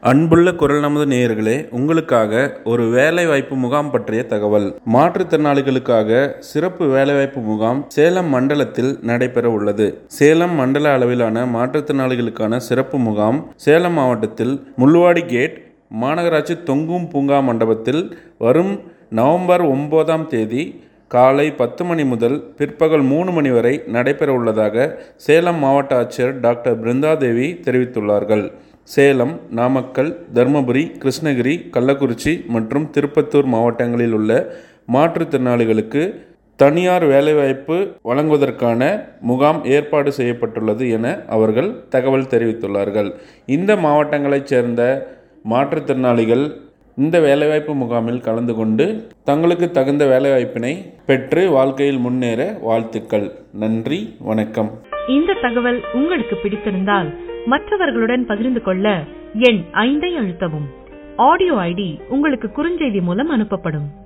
அன்புள்ள குரல் நமது நேயர்களே உங்களுக்காக ஒரு வேலைவாய்ப்பு முகாம் பற்றிய தகவல் மாற்றுத்திறனாளிகளுக்காக சிறப்பு வேலைவாய்ப்பு முகாம் சேலம் மண்டலத்தில் நடைபெற உள்ளது சேலம் மண்டல அளவிலான மாற்றுத்திறனாளிகளுக்கான சிறப்பு முகாம் சேலம் மாவட்டத்தில் முள்ளுவாடி கேட் மாநகராட்சி தொங்கும் பூங்கா மண்டபத்தில் வரும் நவம்பர் ஒன்பதாம் தேதி காலை பத்து மணி முதல் பிற்பகல் மூணு மணி வரை நடைபெற உள்ளதாக சேலம் மாவட்ட ஆட்சியர் டாக்டர் பிருந்தாதேவி தெரிவித்துள்ளார்கள் சேலம் நாமக்கல் தருமபுரி கிருஷ்ணகிரி கள்ளக்குறிச்சி மற்றும் திருப்பத்தூர் மாவட்டங்களில் உள்ள மாற்றுத்திறனாளிகளுக்கு தனியார் வேலைவாய்ப்பு வழங்குவதற்கான முகாம் ஏற்பாடு செய்யப்பட்டுள்ளது என அவர்கள் தகவல் தெரிவித்துள்ளார்கள் இந்த மாவட்டங்களைச் சேர்ந்த மாற்றுத்திறனாளிகள் இந்த வேலைவாய்ப்பு முகாமில் கலந்து கொண்டு தங்களுக்கு தகுந்த வேலைவாய்ப்பினை பெற்று வாழ்க்கையில் முன்னேற வாழ்த்துக்கள் நன்றி வணக்கம் இந்த தகவல் உங்களுக்கு பிடித்திருந்தால் மற்றவர்களுடன் பகிர்ந்து கொள்ள எண் ஐந்தை அழுத்தவும் ஆடியோ ஐடி உங்களுக்கு குறுஞ்செய்தி மூலம் அனுப்பப்படும்